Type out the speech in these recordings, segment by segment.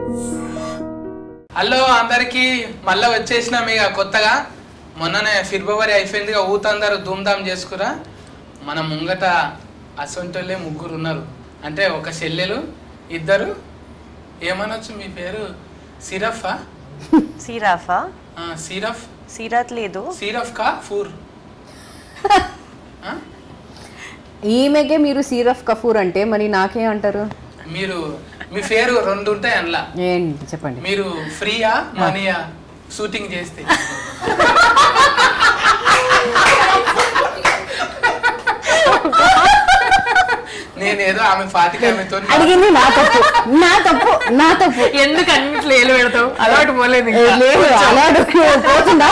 Hello అందరికి మళ్ళీ వచ్చేసినాం ఇక కొత్తగా మొన్ననే ఫిబ్రవరి అయిపోయిందిగా ఊతందరూ ధూమ్ధామ్ చేసుకురా మన ముంగట అసొంటోళ్ళే ముగ్గురు ఉన్నారు అంటే ఒక చెల్లెలు ఇద్దరు ఏమనొచ్చు మీ పేరు సిరఫా సిరాఫా ఆ, సిరఫ్ సిరాత్ లేదు సిరఫ్ కా ఫూర్ ఆ? ఈమెకే మీరు సీరఫ్ కఫూర్ అంటే మరి నాకే అంటారు మీరు మీ పేరు రెండు ఉంటాయి అందులో ఏంటి చెప్పండి మీరు ఫ్రీయా మనీయా షూటింగ్ చేస్తే నేనేదో ఆమె ఫాతిక ఆమెతో అడిగింది నా తప్పు నా తప్పు నా తప్పు ఎందుకు అన్నిట్లో ఏలు పెడతావు అలవాటు పోలేదు ఏ, లేదు అలాడు పోతుందా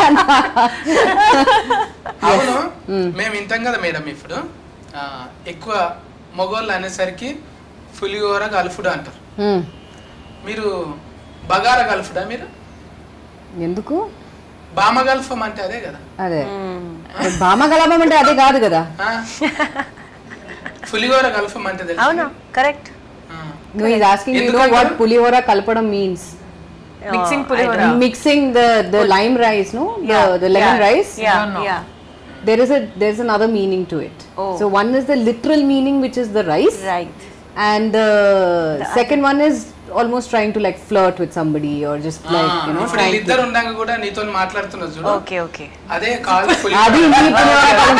అవును మేము వింటాం కదా మేడం ఇప్పుడు ఆ, ఎక్కువ మగోళ్ళు అనేసరికి పులిహోర గల్ఫుడు అంటారు ఉమ్, మీరు బగార గల్ఫుడా మీరు ఎందుకు బామ గల్ఫం అంటే అదే కదా అదే భామ గలాభం అంటే అదే కాదు కదా ఆ? పులిహోర గల్ఫం అంటే తెలుసా? అవునా కరెక్ట్ ఆ. నువ్వు ఇది ఆస్కింగ్ యూ నో ఎందుకంటారు? వాట్ పులిహోర కలపడం means mixing pulihora mixing the the lime rice no the the lemon rice yeah don't know. Yeah there is a there's another meaning to it Oh. so one is the literal meaning which is the rice right and the, second one is almost trying to like flirt with somebody or just like ఆ, you know ఇప్పుడు trying to వీళ్ళిద్దరు ఉన్నాక కూడా నీతో మాట్లాడుతున్నారు చూడు okay okay అదే call అది మీ పులిహోర కలప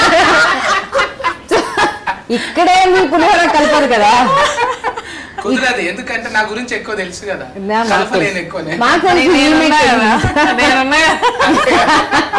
ఇక్కడే మీ పులిహోర కలపరు కదా కుదరదు ఎందుకంటే నా గురించి ఎక్కువ తెలుసు కదా నా మాకు కలపలేను తెలుసు. ఎక్కువనే మాకు తెలుసు, నేనున్నా ఈమెకి కదా తెలుసు. నేనున్నా కదా.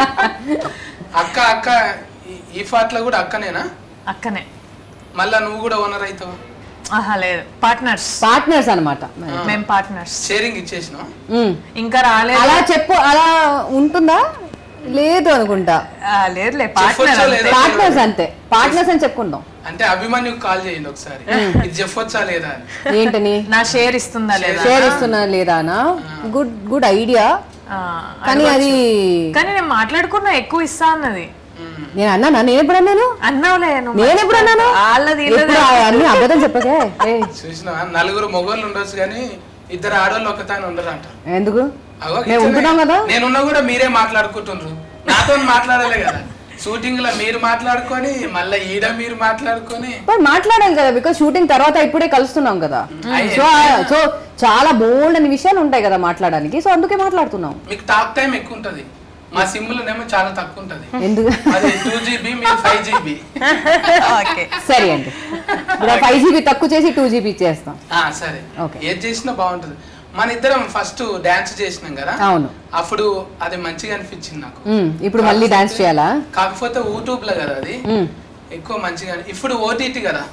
అక్క అక్క ఈ- ఈ ఫాట్ లో కూడా అక్కనేనా అక్కనే మళ్ళా నువ్వు కూడా ఓనర్ అవుతావు ఆహా లేదు పార్ట్నర్స్ పార్ట్నర్స్ అనమాట మేము పార్ట్నర్స్ షేరింగ్ ఇచ్చేసినావు ఇంకా రాలేదు అలా చెప్పు అలా ఉంటుందా లేదు అనుకుంటా ఆ, లేదులే చెప్పొచ్చో పార్ట్నర్ లేదో పార్ట్నర్స్ అంతే పార్ట్నర్స్ అని చెప్పుకుందాం అంటే అభిమన్యుకు కాల్ చేయండి ఒకసారి ఇది చెప్పొచ్చా లేదా అని ఏంటని నా షేర్ ఇస్తుందా లేదా షేర్ ఇస్తున్నా లేదానా గుడ్ గుడ్ ఐడియా ఆ, కానీ అది కానీ నేను మాట్లాడుకున్నా ఎక్కువ ఇస్తా అన్నది ఉమ్. నేను అన్నానా నేను ఎప్పుడు అన్నాను అన్నావులే నువ్వు నేను ఎప్పుడు అన్నాను వాళ్ళది ఎప్పుడు అన్ని అబద్ధం చెప్పకే ఏయ్, చూసినా నలుగురు మొగోళ్ళు ఉండొచ్చు కానీ ఇద్దరు ఆడవాళ్ళు ఒకతాని ఉండరు అంటారు ఎందుకు అగో మేము ఇట్లనే. ఉంటున్నాం కదా నేనున్నా కూడా మీరే మాట్లాడుకుంటుండ్రు నాతో మాట్లాడాలి కదా షూటింగ్ లో మీరు మాట్లాడుకొని మళ్ళీ ఈడ మీరు మాట్లాడుకొని మరి మాట్లాడాలి కదా బికాస్ షూటింగ్ తర్వాత ఇప్పుడే కలుస్తున్నాం కదా అయ్యే. సో సో చాలా బోల్డ్ అని విషయాలు ఉంటాయి కదా మాట్లాడడానికి సో అందుకే మాట్లాడుతున్నాం మీకు టాక్ టైం ఎక్కువ ఉంటది మా సిమ్లోనేమో చాలా తక్కువ ఉంటది ఎందుకు అది టూ జీబీ మీరు ఫైవ్ జీబీ ఓకే సరే అండి ఇప్పుడు ఫైవ్ జీబీ తక్కువ చేసి టూ జీబీ చేస్తాం సరే Okay. ఏది చేసినా బాగుంటది మన ఇద్దరం ఫస్ట్ డాన్స్ చేసినాం కదా అవును అప్పుడు అది మంచిగా అనిపించింది నాకు ఉమ్, ఇప్పుడు మళ్ళీ డాన్స్ చేయాలా కాకపోతే యూట్యూబ్ లో కదా అది ఉమ్. ఎక్కువ మంచిగా అని- ఇప్పుడు ఓటీటీ కదా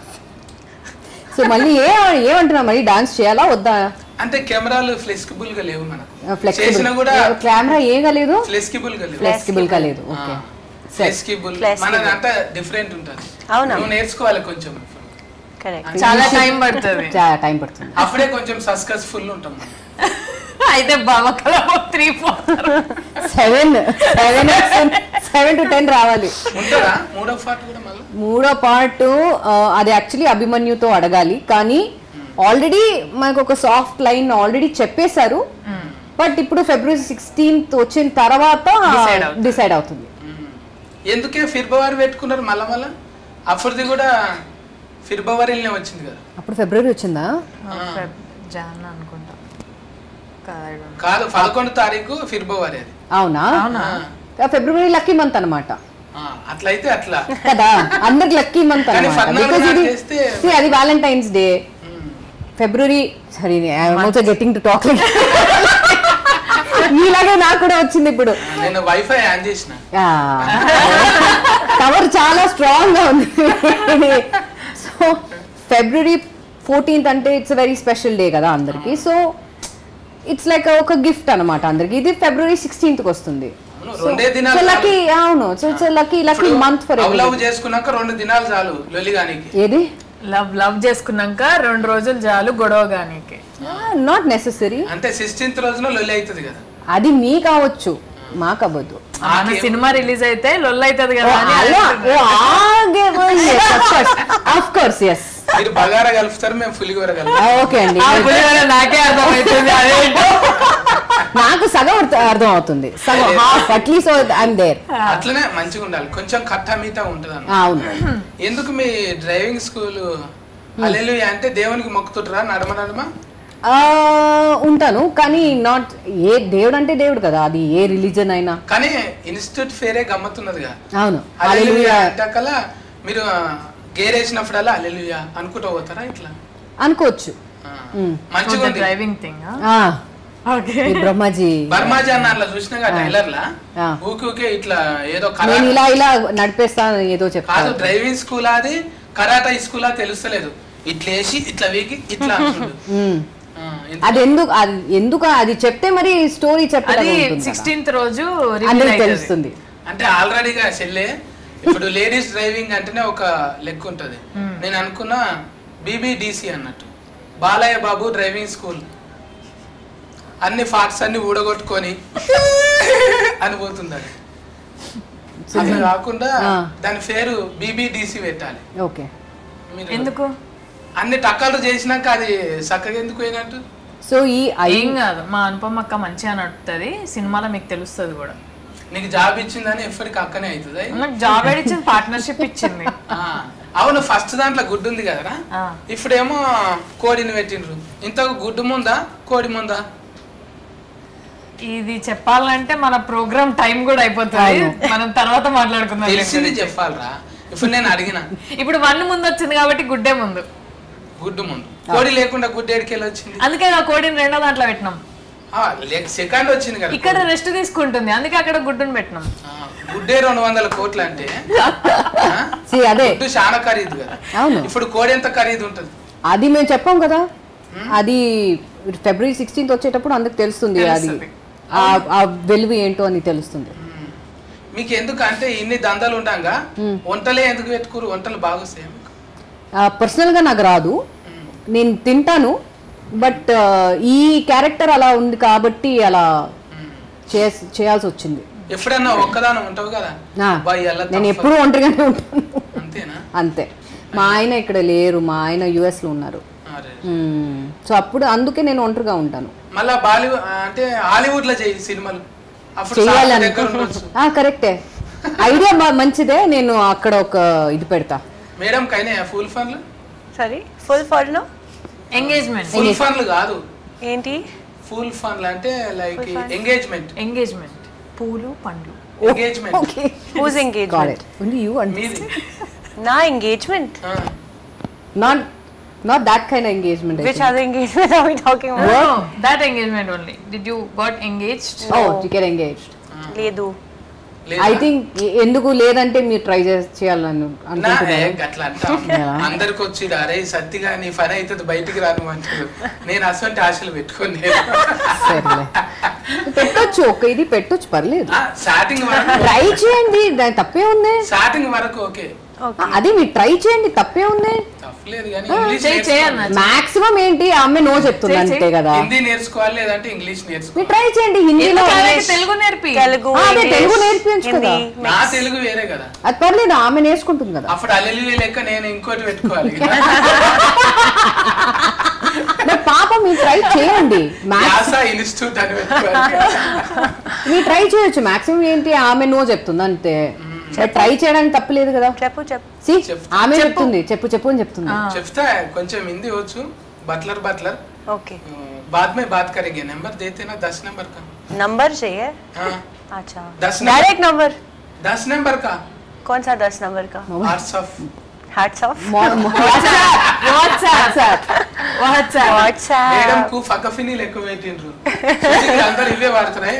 సో మళ్ళీ ఏ ఏమంటున్నా మరి డాన్స్ చేయాలా వద్దా అంటే కెమెరాలు ఫ్లెక్సిబుల్ గా లేవు మనకు ఫ్లెక్సిబుల్ చేసినా కూడా కెమెరా ఏగా లేదు ఫ్లెక్సిబుల్ గా లేవు ఫ్లెక్సిబుల్ గా లేదు ఓకే ఫ్లెక్సిబుల్ Flexible. మనది అంతా డిఫరెంట్ ఉంటుంది అవునా? నువ్వు నేర్చుకోవాలి కొంచెం కరెక్ట్ చాలా టైం పడుతుంది చాలా టైం పడుతుంది అప్పుడే కొంచెం సక్సెస్ఫుల్ ఉంటాం మనం. అయితే బావకల three four seven seven seven to ten రావాలి ఉంటుందా మూడో పార్ట్ కూడా మళ్ళీ మూడో పార్ట్ అది యాక్చువల్లీ అభిమన్యుతో అడగాలి కానీ ఆల్రెడీ మనకు ఒక సాఫ్ట్ లైన్ ఆల్రెడీ చెప్పేశారు బట్ ఇప్పుడు ఫిబ్రవరి సిక్స్టీన్త్ వచ్చిన తర్వాత Decide అవుతుంది. డిసైడ్ అవుతుంది ఎందుకే ఫిబ్రవరి పెట్టుకున్నారు మళ్ళా మళ్ళా అప్పుడుది కూడా ఫిబ్రవరిలోనే వచ్చింది కదా అప్పుడు ఫిబ్రవరి వచ్చిందా జాన్ అనుకుంటా కాదు, I don't know. కాదు పదకొండు తారీఖు ఫిబ్రవరి అది అవునా అవునా ఫిబ్రవరి లక్కీ మంత్ అనమాట ఆ, అట్లయితే అట్లా కదా అందరికి లక్కీ మంత్ కానీ అనమాట పద్నాలుగు బికాజ్ ఇది నాడు చేస్తే see, అది వ్యాలంటైన్స్ డే ఉమ్. ఫిబ్రవరి సరే I'm also getting to talk మీలాగే నాకు కూడా వచ్చింది ఇప్పుడు నేను వైఫై ఆన్ చేసిన కవర్ చాలా స్ట్రాంగ్ గా ఉంది సో ఫిబ్రవరి ఫోర్టీన్త్ అంటే ఇట్స్ వెరీ స్పెషల్ డే కదా అందరికి సో ఇట్స్ లైక్ ఒక గిఫ్ట్ అన్నమాట అందరికి ఇది ఫిబ్రవరి సిక్స్టీన్త్ వస్తుంది అవును, రెండే దినాలు సో లక్కీ అవును సో ఇట్స్ లక్కీ లక్కీ ఇప్పుడు మంత్ ఫర్ లవ్ లవ్ చేసుకున్నాక రెండు దినాలు చాలు లొలిగానికి ఏది లవ్ లవ్ చేసుకున్నాక రెండు రోజులు చాలు గొడవ గానికి నాట్ నెసెసరీ అంటే సిక్స్టీన్త్ రోజున లొలి అవుతుంది కదా అది మీ కావచ్చు మాకు అవ్వదు మన సినిమా రిలీజ్ అయితే లొల్ అవుతుంది ఓ, కదా అని అలా ఓ ఆగే ఆఫ్ కోర్స్ ఎస్ మీరు బగారా కలుపుతారు మేము పులిగోర కలుపుతాం ఓకే అండి ఆ పులిహోర నాకే అర్థమవుతుంది అర్థం అవుతుంది సగం హాఫ్ అట్లీస్ట్ ఐఎమ్ దేర్ అట్లనే మంచిగా ఉండాలి కొంచెం కట్ట మీత ఉంటుంది అన్న అవును ఎందుకు మీ డ్రైవింగ్ స్కూల్ అల్లెలు అంటే దేవునికి మొక్కుతుంటారా నడమ నడమ ఆ, ఉంటాను కానీ నాట్ ఏ దేవుడు అంటే దేవుడు కదా అది ఏ రిలీజన్ అయినా కానీ ఇన్స్టిట్యూట్ ఫేరే గమ్మత్తున్నదిగా అవును అల్లెలుయా Hallelujah అంటాకల్లా మీరు గేర్ వేసినప్పుడల్లా అల్లెలుయా అనుకుంటూ పోతారా ఇట్లా అనుకోవచ్చు ఆ. మ్. మంచిగా ఉంది డ్రైవింగ్ థింగ్ ఆ, ఓకే ఈ బ్రహ్మాజీ బర్మాజీ అన్న అట్లా చూసినా టైలర్ లా ఆ. ఊకి ఊకే ఇట్లా ఏదో నేను కరాటే ఇలా ఇలా నడిపేస్తాను ఏదో కాదు చెప్తాను డ్రైవింగ్ స్కూల్ అది కరాటా స్కూల్ తెలుస్తలేదు ఇట్లా వేసి ఇట్లా వీకి ఇట్లా అంటుండు. మ్. ఆ, ఎంత- అది ఎందుకు అది ఎందుకు అది చెప్తే మరి స్టోరీ అది చెప్పడం సిక్స్టీన్త్ రోజు reveal అందరికి అవుతది. తెలుస్తుంది అంటే ఆల్రెడీగా చెల్లె ఇప్పుడు లేడీస్ డ్రైవింగ్ అంటేనే ఒక లెక్క ఉంటది నేను అనుకున్న బీబీడిసి అన్నట్టు బాలయ్య బాబు డ్రైవింగ్ స్కూల్ అన్ని ఫాక్స్ అన్ని ఊడగొట్టుకొని అని పోతుంది అది అట్లా కాకుండా ఆ. దాని పేరు బీబీడిసి పెట్టాలి ఓకే మీరు ఎందుకు అన్ని టక్కలు చేసినాక అది చక్కగా ఎందుకు పోయినట్టు సో ఈ ఐ ఏం కాదు మా అనుపమ అక్క మంచిగా నడుపుతుంది సినిమాలో మీకు తెలుస్తుంది కూడా నీకు జాబ్ ఇచ్చిందని ఎప్పటికి అక్కనే అవుతుంది నాకు జాబ్ ఇచ్చింది పార్ట్నర్షిప్ ఇచ్చింది ఆ, అవును ఫస్ట్ దాంట్లో గుడ్డు ఉంది కదరా ఆ. ఇప్పుడేమో కోడిని పెట్టిండ్రు ఇంతకు గుడ్డు ముందా కోడి ముందా ఇది చెప్పాలంటే మన ప్రోగ్రామ్ టైం కూడా అయిపోతుంది మనం తర్వాత మాట్లాడుకుందాం తెలిసింది చెప్పాలరా ఇప్పుడు నేను అడిగిన ఇప్పుడు వన్ ముందు వచ్చింది కాబట్టి గుడ్డే ముందు గుడ్డు ముందు కోడి లేకుండా గుడ్డు ఎడికెళ్ళి వచ్చింది అందుకే ఆ కోడిని రెండో దాంట్లో పెట్టినాం సెకండ్ వచ్చింది కదా ఇక్కడ రెస్ట్ తీసుకుంటుంది అందుకే అక్కడ గుడ్డుని పెట్టినాం ఆ, గుడ్డే రెండు వందల కోట్లు అంటే ఆ, See, అదే గుడ్డు చాలా ఖరీదు కదా అవును ఇప్పుడు కోడి ఎంత ఖరీదు ఉంటుంది అది మేము చెప్పాం కదా అది ఫిబ్రవరి సిక్స్టీన్త్ వచ్చేటప్పుడు అందరికి తెలుస్తుంది అది తెలుస్తుంది. ఆ- ఆ వెలుగు ఏంటో అని తెలుస్తుంది మీకు ఎందుకు అంటే ఇన్ని దందాలు ఉంటాగా వంటలే ఎందుకు పెట్టుకోరు వంటలు బాగొస్తాయి మీకు పర్సనల్ గా నాకు రాదు నేను తింటాను బట్ ఈ క్యారెక్టర్ అలా ఉంది కాబట్టి అలా చేస్- చేయాల్సి వచ్చింది ఎప్పుడన్నా ఒక్కదానం ఉంటావు కదా ఆ, అబ్బా, ఇవాళ నేను తప్ప- ఎప్పుడూ ఒంటరిగానే ఉంటాను అంతేనా అంతే మా ఆయన ఇక్కడ లేరు మా ఆయన యుఎస్ లో ఉన్నారు అరే. సో అప్పుడు అందుకే నేను ఒంటరిగా ఉంటాను మళ్ళా బాలీవుడ్ అంటే హాలీవుడ్ లో చేయి సినిమాలు అప్పుడు సార్ చెయ్యాలని దగ్గర ఉండొచ్చు ఆ, కరెక్టే ఐడియా బా- మంచిదే నేను అక్కడ ఒక ఇది పెడతా మేడం కైనా ఫుల్ ఫన్లు సారీ ఫుల్ ఫాల్లో ఎంగేజ్మెంట్ ఫుల్ ఫన్లు కాదు ఏంటి ఫుల్ ఫన్లు అంటే లైక్ ఎంగేజ్మెంట్ ఎంగేజ్మెంట్ పూలు పండ్లు engagement okay whose got engagement it only you and మీది నా ఎంగేజ్మెంట్ ఆ, not not that kind engagement which other engagement are we talking about that engagement only did you got engaged oh you get engaged లేదు లేదా? I think ఎందుకు లేదంటే మీరు try చేయాలని నా, ఏ, అనుకుంటున్నాను గట్ల అంటాం అందరికి వచ్చి అరే సత్తిగా నీ పని అవుతుంది బయటికి రాను అంటారు నేను అసలు ఆశలు పెట్టుకోని సరేలే పెట్టొచ్చు ఒక ఇది పెట్టొచ్చు పర్లేదు స్టార్టింగ్ వరకు ట్రై చేయండి దాని తప్పే ఉంది స్టార్టింగ్ వరకు ఓకే ఓకే అది మీరు ట్రై చేయండి తప్పే ఉంది తప్పలేదు కానీ ఇంగ్లీష్ చేయి నేర్చుకోవాలి. చేయన్న మాక్సిమం ఏంటి ఆ అమ్మాయి నో చెప్తుంది చెయ్, అంతే కదా హిందీ నేర్చుకోవాలి లేదంటే ఇంగ్లీష్ మీరు నేర్చుకోవాలి ట్రై చేయండి హిందీలో తెలుగు నేర్పి తెలుగు ఆ, అదే, English, తెలుగు నేర్పించు కదా. హిందీ నా తెలుగు వేరే కదా అది పర్లేదు ఆమె నేర్చుకుంటుంది కదా అప్పుడు అల్లెలు లెక్క నేను ఇంకోటి పెట్టుకోవాలి మరి పాప మీరు ట్రై చేయండి మ్యాక్స్ యాస ఇన్స్టిట్యూట్ అని పెట్టుకోవాలి మీరు ట్రై చేయొచ్చు మాక్సిమం ఏంటి ఆమె నో చెప్తుంది అంతే ట్రై చేయడానికి తప్పలేదు కదా చెప్పు చెప్పు See, చెప్పు. ఆమె చెప్తుంది చెప్పు చెప్పు అని చెప్తుంది చెప్తా కొంచెం హిందీ వచ్చు బట్లర్ बटलर ओके बाद में बात करेंगे नंबर देते ना दस नंबर का नंबर चाहिए हाँ अच्छा दस नंबर डायरेक्ट नंबर दस नंबर का कौन सा दस नंबर का WhatsApp hats off WhatsApp WhatsApp madam WhatsApp కు ఫకఫినీలు ఎక్కువ పెట్టిండ్రు అందరు ఇవే వాడుతున్నాయి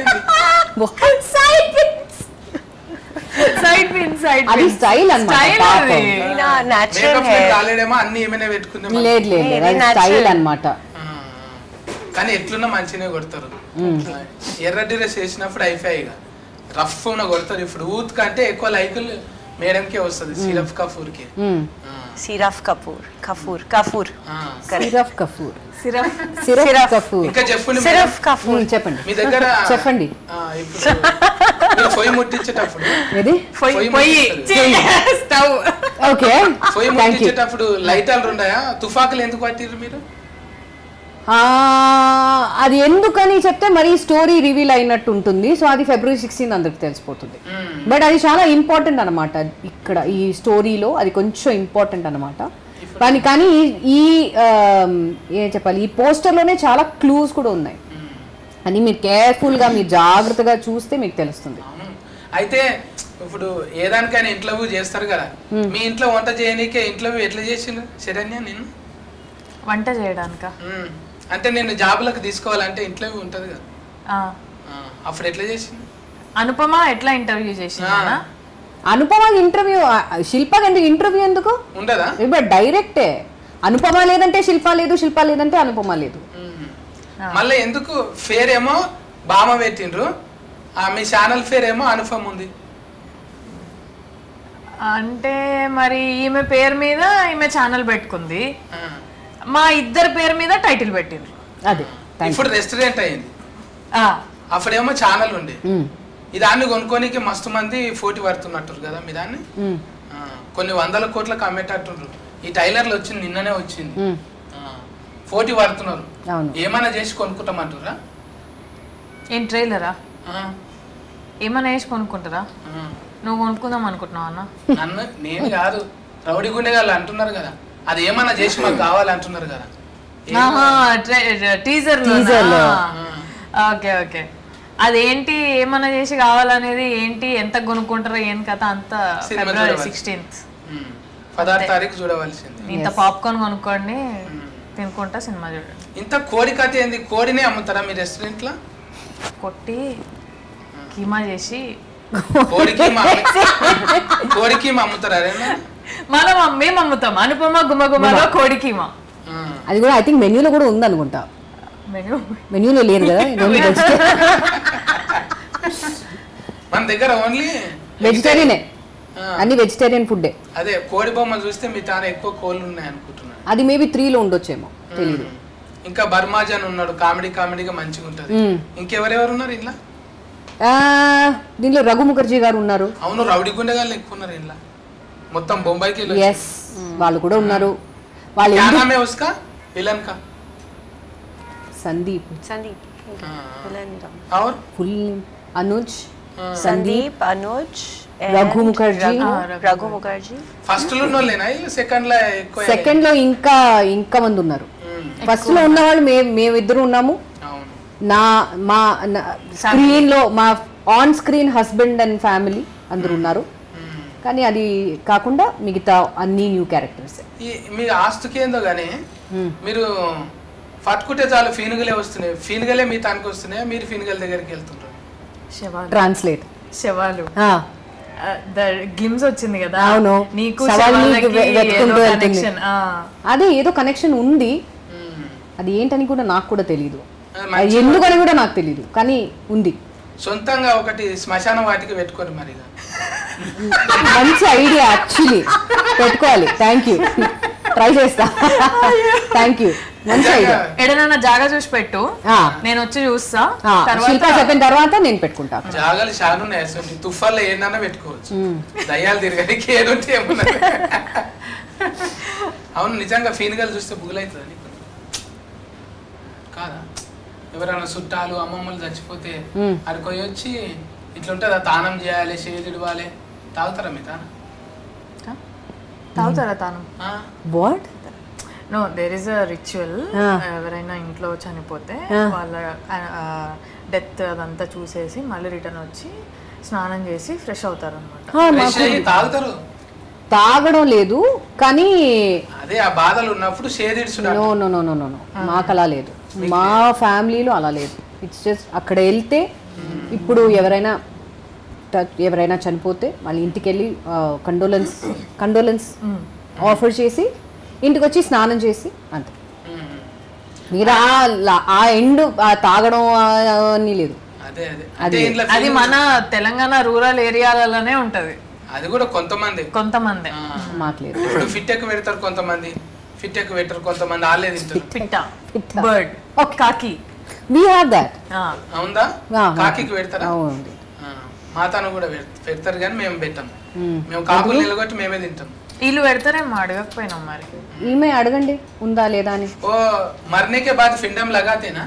సైడ్ పిన్ సైడ్ అది స్టైల్ అన్నమాట స్టైల్ పాపం. అది नेचुरल మేకప్ है కాలేడేమో అన్ని ఏమైనా పెట్టుకుందాం లేదు లేదు లేదు. అది ఇది natural. స్టైల్ అన్నమాట ఆ, కానీ ఎట్లున్నా మంచిగానే కొడతారు ఎర్ర డ్రెస్ వేసినప్పుడు అయిపోయాయి ఇక రఫ్ ఉన్న కొడతారు ఇప్పుడు ఊత్ కంటే ఎక్కువ లైకులు మేడంకే వస్తుంది సిరఫ్ కఫూర్కి మ్మ్. सिरफ कपूर कपूर कपूर సిరఫ్ కఫూర్ సిరప్ సిరఫ్ సిరఫ్. కఫూర్ ఇంకా చెప్పండి सिर्फ మేడం. कपूर మ్మ్, చెప్పండి మీ దగ్గర చెప్పండి. ఆ, ఇప్పుడు మీరు పొయ్యి ముట్టించేటప్పుడు ఏది పొయ్యి పొయ్యి పొయ్యి ముట్టిస్తారు. స్టవ్ ఓకే పొయ్యి థ్యాంక్ యూ ముట్టించేటప్పుడు లైటాలు ఉన్నాయా తుఫాకులు ఎందుకు పట్టిర్రు మీరు అది ఎందుకని చెప్తే మరి స్టోరీ రివీల్ అయినట్టు ఉంటుంది సో అది ఫిబ్రవరి సిక్స్టీన్ అందరికి తెలిసిపోతుంది బట్ అది చాలా ఇంపార్టెంట్ అనమాట ఇక్కడ ఈ స్టోరీలో అది కొంచెం ఇంపార్టెంట్ అనమాట కానీ కానీ ఈ- ఈ ఆమ్, ఏం చెప్పాలి ఈ పోస్టర్లోనే చాలా క్లూస్ కూడా ఉన్నాయి అని మీరు కేర్ఫుల్గా మీరు జాగ్రత్తగా చూస్తే మీకు తెలుస్తుంది అవును అయితే ఇప్పుడు ఏ దానికైనా ఇంటర్వ్యూ చేస్తారు కదా మీ ఇంట్లో వంట చేయనీకే ఇంటర్వ్యూ ఎట్లా చేసిండు శరణ్య నేను వంట చేయడానిక అంటే నేను జాబులకు తీసుకోవాలంటే ఇంటర్వ్యూ ఉంటుంది కదా ఆ, అప్పుడు ఎట్లా చేసింది అనుపమ ఎట్లా ఇంటర్వ్యూ చేసిందా అనుపమ ఇంటర్వ్యూ శిల్పకి ఎందుకు ఇంటర్వ్యూ ఎందుకు ఉండదా ఇప్పుడు డైరెక్టే అనుపమ లేదంటే శిల్ప లేదు శిల్ప లేదంటే అనుపమ లేదు మ్మ్. మళ్ళీ ఎందుకు ఫేర్ ఏమో బామ పెట్టిండ్రు ఆ, మీ ఛానల్ ఫేర్ ఏమో అనుపమ్ ఉంది అంటే మరి ఈమె పేరు మీద ఈమె ఛానల్ పెట్టుకుంది ఆ. మా ఇద్దరి పేరు మీద టైటిల్ పెట్టిండ్రు అదే థ్యాంక్ ఇప్పుడు రెస్టారెంట్ అయింది ఆ, అప్పుడేమో ఛానల్ ఉండే యూ ఈ దాన్ని కొనుక్కోనికి మస్తు మంది పోటీ పడుతున్నట్టు కదా మీ దాన్ని ఆ, కొన్ని వందల కోట్లకు అమ్మేటట్టుండ్రు ఈ టైలర్లు వచ్చింది నిన్ననే వచ్చింది ఆ, పోటీ పడుతున్నారు అవును ఏమైనా చేసి కొనుక్కుంటామంటారా ఏం ట్రైలరా ఆ, ఏమైనా వేసి కొనుక్కుంటారా ఆ. నువ్వు కొనుక్కుందాం అనుకుంటున్నావు అన్న నన్ను నేను కాదు రౌడీ గుండెగాళ్ళు అంటున్నారు కదా అది ఏమన్నా చేసి మాకు కావాలి అంటున్నారు కదా టీజర్ Teaser లో. ఓకే ఓకే అదేంటి ఏమన్నా చేసి కావాలనేది ఏంటి ఎంత కొనుక్కుంటారో ఏం కథ అంత సినిమా ఫిబ్రవరి చూడవాలి. సిక్స్టీన్త్ మ్మ్. పదహారు తారీఖు చూడవలసింది ఇంత పాప్కార్న్ కొనుక్కోండి తినుకుంటా సినిమా చూడండి ఇంత కోడి కథ ఏంది కోడినే అమ్ముతారా మీ రెస్టారెంట్లో కొట్టి కీమా చేసి కోడికి మా కోడికి మా అమ్ముతారా అరేనా మనం మేము అమ్ముతాం అనుపమ గుమగుమలో కోడి కీమా అది కూడా ఐ థింక్ మెన్యూలో కూడా ఉంది అనుకుంటా మెను మెన్యూలో లేదు కదా ఓన్లీ మన దగ్గర ఓన్లీ వెజిటేరియనే అన్ని వెజిటేరియన్ ఫుడ్డే అదే కోడి బొమ్మ చూస్తే మీ తాను ఎక్కువ కోళ్ళు ఉన్నాయి అనుకుంటున్నాను అది మేబీ త్రీలో ఉండొచ్చేమో తెలియదు ఇంకా బర్మాజాన్ ఉన్నాడు కామెడీ కామెడీగా మంచిగా ఉంటది మ్మ్. ఇంకెవరెవరు ఉన్నారు ఇలా ఆ, దీనిలో రఘు ముఖర్జీ గారు ఉన్నారు అవును రౌడీ గుండెగాళ్ళు ఎక్కువ ఉన్నారు ఇలా మొత్తం బొంబాయికి వెళ్ళి ఎస్ వాళ్ళు కూడా ఉన్నారు వాళ్ళు क्या ఎందుకు नाम है उसका विलन का సందీప్ సందీప్ और ఫుల్ అనుజ్ సందీప్ సందీప్ అనుజ్ రఘు ముఖర్జీ రఘు ముఖర్జీ ఫస్ట్ లో ఉన్నోళ్ళేనా సెకండ్ లో ఎక్కువ సెకండ్ లో ఇంకా ఇంకా మంది ఉన్నారు మ్మ్. ఫస్ట్ లో ఉన్న వాళ్ళు మే మేమిద్దరు ఉన్నాము అవును నా మా స్క్రీన్ లో మా on screen husband and family అందరు ఉన్నారు మ్మ్. కానీ అది కాకుండా మిగతా అన్ని న్యూ క్యారెక్టర్స్ ఈ మీ ఆస్తుకి ఏందో గానీ మీరు పట్టుకుంటే చాలు ఫీనుగలే వస్తున్నాయి ఫీనుగలే మీ తానికి వస్తున్నాయి మీరు ఫీనుగల దగ్గరికి వెళ్తుంటారు శవాలు ట్రాన్స్లేట్ శవాలు గ్లిమ్స్ వచ్చింది కదా అవును. నీకు శవాల్ని శవాలకి వె- వెతుకుంటూ ఏదో వెళ్తుంది. connection. ఆ. అదే ఏదో కనెక్షన్ ఉంది మ్మ్. అది ఏంటని కూడా నాకు కూడా తెలియదు అది అది మంచి- ఎందుకని కూడా నాకు తెలియదు కానీ ఉంది సొంతంగా ఒకటి శ్మశాన వాటికి పెట్టుకోరు మరి ఇక. మంచి ఐడియా యాక్చువల్లీ పెట్టుకోవాలి థ్యాంక్ యూ ట్రై చేస్తా థ్యాంక్ యూ మంచి ఐడియా ఎడనన్నా జాగా చూసి పెట్టు ఆ. నేను వచ్చి చూస్తా శిల్ప తర్వాత చెప్పిన తర్వాత నేను పెట్టుకుంటా జాగాలు చాలా ఉన్నాయి అసలు తుఫాన్లో ఏందన్నా పెట్టుకోవచ్చు దయ్యాలు తిరగడానికి ఏదుంటే ఏమన్నా అవును నిజంగా ఫీనుగలు చూస్తే బుగులవుతుంది నీకు కాదా ఎవరైనా చుట్టాలు అమ్మమ్మలు చచ్చిపోతే మ్మ్. అక్కడికి వచ్చి ఇట్లా ఉంటుంది తానం చేయాలి చేతులు ఇడవాలి తాగుతారా మీ తాను తాగుతారా తాను ఆ? What no there is a ritual ఆ. ఎవరైనా ఇంట్లో చనిపోతే ఆ. వాళ్ళ డెత్ అదంతా చూసేసి మళ్ళీ రిటర్న్ వచ్చి స్నానం చేసి ఫ్రెష్ అవుతారు అనమాట ఫ్రెష్ అయ్యి తాగుతారు తాగడం లేదు కానీ అదే ఆ బాధలు ఉన్నప్పుడు షేదిడ్చుడు no no no no no no మాకు అలా లేదు మా ఫ్యామిలీలో అలా లేదు ఇట్స్ జస్ట్ అక్కడ వెళ్తే ఇప్పుడు ఎవరైనా ట- ఎవరైనా చనిపోతే వాళ్ళ ఇంటికి వెళ్ళి కండోలెన్స్ కండోలెన్స్ ఆఫర్ చేసి ఇంటికి వచ్చి స్నానం చేసి అంతే మీరు ఆ లా- ఆ ఎండ్ తాగడం ఆ అన్నీ లేదు అదే అదే అంటే ఇంట్లో అది మన తెలంగాణ రూరల్ ఏరియాలలోనే ఉంటది అది కూడా కొంతమంది కొంతమంది ఆ. మాకు లేదు ఇప్పుడు ఫిట్ ఎక్కువ పెడతారు కొంతమంది ఫిట్ ఎక్కువ పెట్టరు కొంతమంది ఆలే తింటారు పిట్ట పిట్ట. బర్డ్ కాకి వీ హ్యావ్ దాట్ ఆ. అవుందా ఆ, కాకికి పెడతారా అవునండి ఆ, మాతాను కూడా పెడత- పెడతారు కానీ మేము పెట్టాం మ్మ్. మేము కాకులు నిలగొట్టి మేమే తింటాం వీళ్ళు పెడతారేమో అడగకపోయినాం మరి ఈమె అడగండి ఉందా లేదా అని ఓ మరనే के बाद फिंडम लगाते ना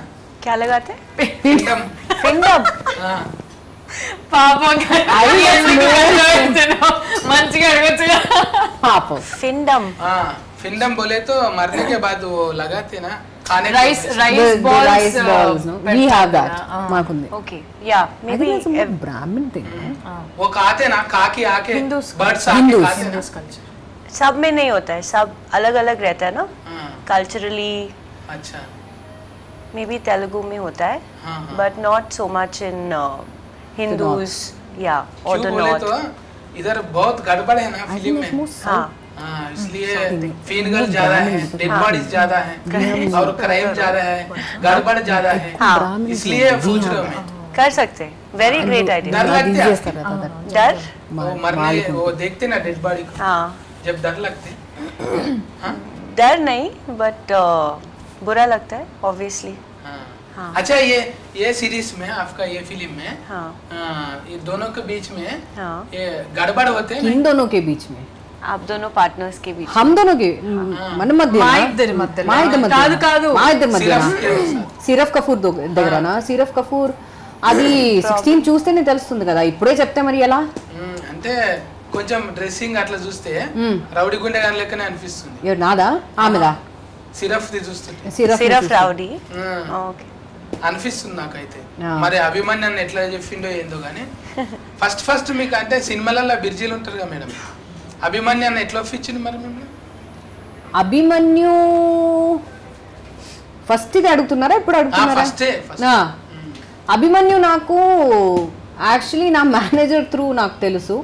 क्या लगाते పిండం फिंगम ఆ, పాపం ఎందుకు కష్టం పెట్టాను? మంచిగా అడగచ్చుగా పాపం फिंडम ఆ, పిండం బోలే తో మరనే के बाद वो लगाते ना खाने को రైస్ बोलते हैं। Rice balls rice balls we have that మాకుంది ओके या मे बी బ్రాహ్మణ్ థింగ్ वो खाते ना खा के आके Hindus बर्ड्स आके Hindus. खाते ना కల్చర్ सब में नहीं होता है सब अलग अलग रहता है ना हाँ, कल्चरली अच्छा मे बी तेलुगु में होता है हाँ हाँ but not so much in Hindus या और क्यों द बोले नॉर्थ तो इधर बहुत गड़बड़ है ना फिल्म में हाँ हाँ इसलिए फीनगल ज्यादा है डेड बॉडीज ज्यादा है और क्राइम ज्यादा है गड़बड़ ज्यादा है हाँ इसलिए पूछ रहा हूँ मैं कर सकते हैं वेरी ग्रेट आइडिया डर लगता है చేస్తారు కదా डर वो मरने वो देखते ना डेड बॉडी को हाँ जब डर लगते हाँ डर नहीं बट बुरा लगता है ऑब्वियसली हाँ हाँ। अच्छा ये ये सीरीज में आपका ये फिल्म में हाँ हाँ, ये दोनों के बीच में हाँ ये गड़बड़ होते हैं इन दोनों के बीच में आप दोनों पार्टनर्स के बीच हम दोनों के మన మధ్య మా ఇద్దరి మధ్యలో. మా ఇద్దరి మధ్య కాదు, కాదు. మా ఇద్దరి మధ్య సిరఫ్ के साथ। సిరఫ్ కపూర్ దొ- దగ్గరనా సిరఫ్ కపూర్ అది సిక్స్టీన్ చూస్తేనే తెలుస్తుంది కదా ఇప్పుడే చెప్తే మరి ఎలా మ్మ్. అంటే కొంచెం డ్రెస్సింగ్ అట్లా చూస్తే రౌడీ గుండె గాని లెక్కనే అనిపిస్తుంది ఎవరు నాదా ఆమెదా సిరఫ్ ది చూస్తుంటే సిరఫ్ सिर्फ राउडी మ్మ్. ओके అనిపిస్తుంది నాకైతే ఆ. మరి అభిమన్యాన్ని ఎట్లా చెప్పిండో ఏందో కానీ ఫస్ట్ ఫస్ట్ మీకు అంటే సినిమాలలో బిర్జీలు ఉంటారు కదా మేడం అభిమన్యాన్ని ఎట్లా ఒప్పించింది మరి మిమ్మల్ని అభిమన్యు ఫస్ట్ ఇది అడుగుతున్నారా ఇప్పుడు అడుగుతున్నారా ఫస్టే ఫస్ట్ ఆ. అభిమన్యు నాకు యాక్చువల్లీ నా మేనేజర్ త్రూ నాకు తెలుసు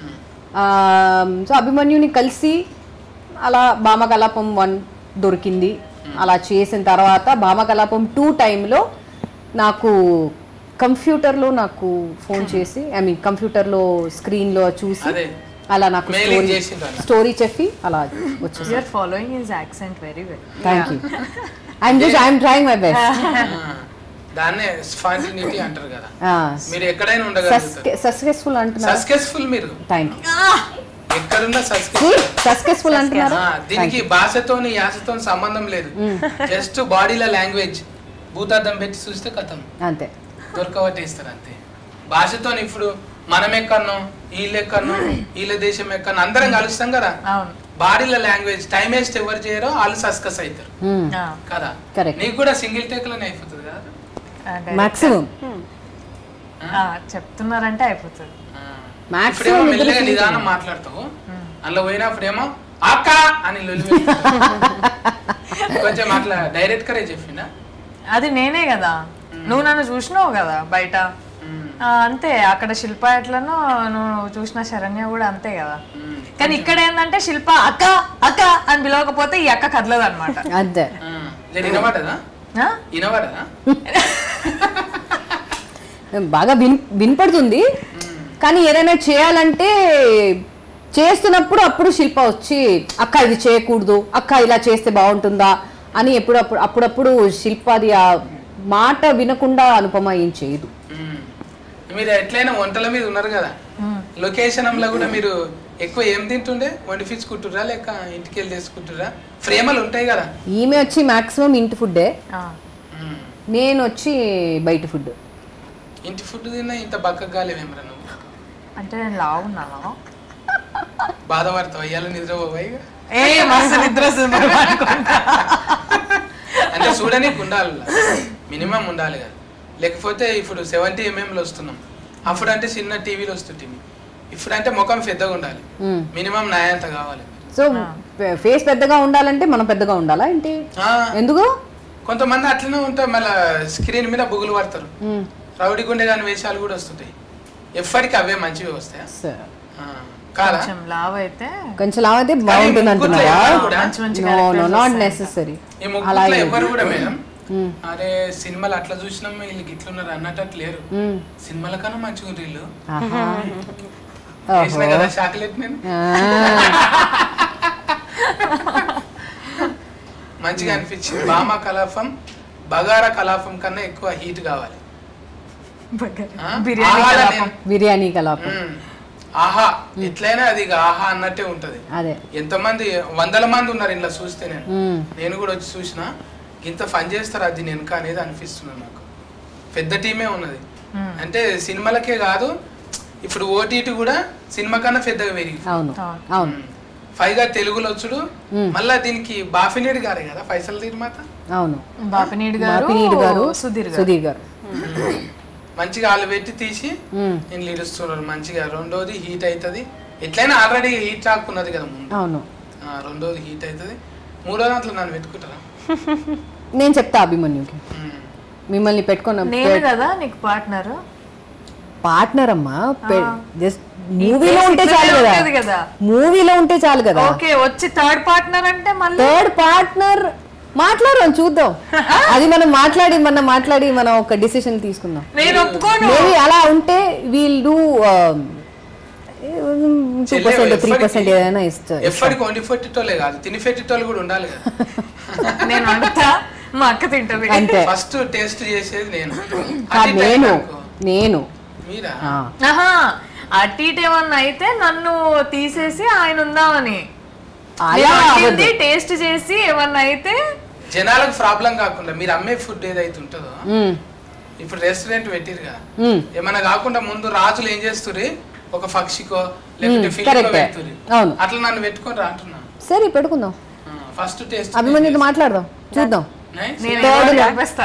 సో అభిమన్యుని కలిసి అలా భామకలాపం వన్ దొరికింది అలా చేసిన తర్వాత భామకలాపం టూ టైంలో నాకు కంప్యూటర్లో నాకు ఫోన్ చేసి ఐ మీన్ కంప్యూటర్లో స్క్రీన్లో చూసి అదే అలా నాకు Mailing స్టోరీ చేసిండ్రు అలా. స్టోరీ చెప్పి అలా వచ్చేసి you are following his accent very well thank you I'm just I'm trying my best దాన్నే స్పాంటినిటీ అంటారు కదా మీరు ఎక్కడైనా ఉండగలుగుతారు సక్సెస్ఫుల్ అంటున్నారు సక్సెస్ఫుల్ మీరు థ్యాంక్ ఎక్కడున్నా సక్సెస్ యూ సక్సెస్ఫుల్ అంటున్నారా ఆ, దీనికి భాషతోని యాసతోని సంబంధం లేదు జస్ట్ బాడీల లాంగ్వేజ్ భూతార్థం పెట్టి చూస్తే కథం అంతే దొరకబట్టేస్తారు అంతే భాషతో ఇప్పుడు మనం ఎక్కన్నో వీళ్ళు ఎక్కన్నో వీళ్ళ దేశం ఎక్కన్నో అందరం కలుస్తాం కదా అవును బాడీల లాంగ్వేజ్ టైం వేస్ట్ ఎవరు చేయరో వాళ్ళు సస్కస్ అవుతారు Hmm. ఆ, కదా Correct. నీకు కూడా సింగిల్ టేక్లోనే అయిపోతుంది కదా అంటే, మాక్సిమం ఆ, చెప్తున్నారంటే అయిపోతుంది ఆ. Maximum ఇప్పుడేమో ఇద్దరు మెల్లగా single నిదానం మాట్లాడతావు అందులో పోయినప్పుడేమో అక్క అని లొల్లి కొంచెం అట్లా డైరెక్ట్ కరే చెప్పినా అది నేనే కదా నువ్వు నన్ను చూసినావు కదా బయట ఆ, అంతే అక్కడ శిల్ప ఎట్లనో నువ్వు చూసిన శరణ్య కూడా అంతే కదా కానీ ఇక్కడ ఏంటంటే శిల్ప అక్క అక్క అని పిలవకపోతే ఈ అక్క కదలదు అనమాట అంతే వినబడదా వినబడదా బాగా విన్ వినపడుతుంది కానీ ఏదైనా చేయాలంటే చేస్తున్నప్పుడు అప్పుడు శిల్ప వచ్చి అక్క ఇది చేయకూడదు అక్క ఇలా చేస్తే బాగుంటుందా అని ఎప్పుడప్పుడు అప్పుడప్పుడు శిల్పాది ఆ మాట వినకుండా అనుపమ ఏం చేయదు మ్మ్. మీరు ఎట్లయినా వంటల మీద ఉన్నారు కదా లొకేషన్ లో కూడా మీరు ఎక్కువ ఏం తింటుండే వండిపించుకుంటుర్రా లేక ఇంటికి వెళ్ళి తీసుకుంటుర్రా ఫ్రేమలు ఉంటాయి కదా ఈమె వచ్చి మాక్సిమం ఇంటి ఫుడ్డే ఆ, మ్మ్. నేను వచ్చి బయట ఫుడ్ ఇంటి ఫుడ్ తిన్నా ఇంత బక్కగా కాలేవేమరా నువ్వు అంటే నేను లావున్నాను బాధపడతావు అయ్యాల నిద్ర పోవాయి ఏ మస్తు నిద్ర వస్తుంది మరి పడుకుంటా. అంటే చూడనీకి ఉండాలి మినిమం ఉండాలి కదా లేకపోతే ఇప్పుడు సెవెంటీ ఎంఎంలో వస్తున్నాం అప్పుడు అంటే చిన్న టీవీలో వస్తుంటుంది ఇప్పుడు అంటే ముఖం పెద్దగా ఉండాలి మ్మ్. మినిమం నాయంత కావాలి సో ఫేస్ పెద్దగా ఉండాలంటే మనం పెద్దగా ఉండాలా ఏంటి ఆ, ఎందుకు కొంతమంది అట్లనే ఉంటారు మళ్ళీ స్క్రీన్ మీద బుగులు పడతారు మ్మ్. రౌడీ గుండె గాని వేషాలు కూడా వస్తుంటాయి ఎప్పటికీ అవే మంచివి వస్తాయా సరే. ఆ, కాదా కొంచెం లావ్ అయితే కొంచెం లావు అయితే బాగుంటుంది ముగ్గురులో అంటున్నారా ఎవరు కూడా మంచి మంచి నో నో characters నాట్ వస్తాయి. నెసెసరీ ఈ ముగ్గురులో అలాగే ఎవరు కూడా మేడం మ్మ్. అరే సినిమాలు అట్లా చూసినాం వీళ్ళకి ఇట్లున్నారు అన్నట్టు లేరు మ్మ్. సినిమాల కన్నా మంచిగా వీళ్ళు ఆహా. వేసిన కదా చాక్లెట్ నేను ఆ, మంచిగా అనిపించింది బామా కలాపం బగారా కలాపం కన్నా ఎక్కువ హీట్ కావాలి ఆ? బిర్యానీ ఆహాలో కలాపం. నేను- బిర్యానీ కలాపం మ్మ్. ఆహా ఎట్లయినా అది ఇక ఆహా అన్నట్టే ఉంటది అదే ఎంతమంది వందల మంది ఉన్నారు ఇంట్లో చూస్తే నేను మ్మ్. నేను కూడా వచ్చి చూసిన ఇంత ఫన్ చేస్తారు అది నేను వెనుక అనేది అనిపిస్తుంది నాకు పెద్ద టీమే ఉన్నది అంటే సినిమాలకే కాదు ఇప్పుడు ఓటీటీ కూడా సినిమా కన్నా పెద్దగా పెరిగి అవును అవును పైగా తెలుగులో వచ్చుడు మ్మ్. మళ్ళా దీనికి బాఫినేడు గారే కదా పైసలు నిర్మాత అవును బాపినీడు గారు బాపినీడు గారు సుధీర్ గారు సుధీర్ గారు మంచిగా వాళ్ళు పెట్టి తీసి మ్మ్. నేను ఇడుస్తున్నారు మంచిగా రెండోది హీట్ అవుతుంది ఎట్లయినా ఆల్రెడీ హీట్ రాకున్నది కదా ముందు అవును ఆ, రెండోది హీట్ అవుతుంది మూడో దాంట్లో నన్ను పెట్టుకుంటారా నేను చెప్తా అభిమన్యుకి మ్మ్. మిమ్మల్ని పెట్టుకున్న నేను కదా నీకు పార్ట్నర్ పార్ట్నర్ అమ్మా జస్ట్ మూవీలో ఉంటే ఇట్లనే చాలు కదా ఉంటది కదా. మూవీలో ఉంటే చాలు కదా ఓకే వచ్చి థర్డ్ పార్ట్నర్ అంటే మళ్ళీ థర్డ్ పార్ట్నర్ మాట్లాడదాం చూద్దాం అది మనం మాట్లాడి మనం మాట్లాడి మనం ఒక డిసిషన్ తీసుకుందాం నేను ఒప్పుకోను మేబీ అలా ఉంటే వీల్ డూ టూ చెల్లె పర్సెంట్ త్రీ ఎప్పటికీ- పర్సెంట్ ఏదైనా ఇస్తా ఎప్పటికి వండి పెట్టేటోళ్ళే కాదు తిని పెట్టేటోళ్ళు కూడా ఉండాలి కదా నేను వండుతా మా అక్క తింటది అంతే ఫస్ట్ టేస్ట్ చేసేది నేను కాదు, అది నేను నాకు. నేను మీరా ఆ. ఆహా అటు ఇటు ఏమన్నా అయితే నన్ను తీసేసి ఆయన ఉందామని అలా అవ్వదు. టేస్ట్ చేసి ఏమన్నా అయితే జనాలకు ప్రాబ్లం కాకుండా మీరు అమ్మే ఫుడ్ ఏదైతే ఉంటుందో మ్మ్. ఇప్పుడు రెస్టారెంట్ పెట్టిరు కదా మ్మ్. ఏమన్నా కాకుండా ముందు రాజులు ఏం చేస్తుర్రి ఒక పక్షికో లేకపోతే మ్మ్, ఫిల్మ్ correct. పెడుతుర్రి అవును. అట్లా నన్ను పెట్టుకొని రా అంటున్నా సరే పెట్టుకుందాం ఫస్ట్ టేస్ట్ అభిమన్యుతో మాట్లాడదాం చూద్దాం నేను Third ఏదో గా. కలిపేస్తా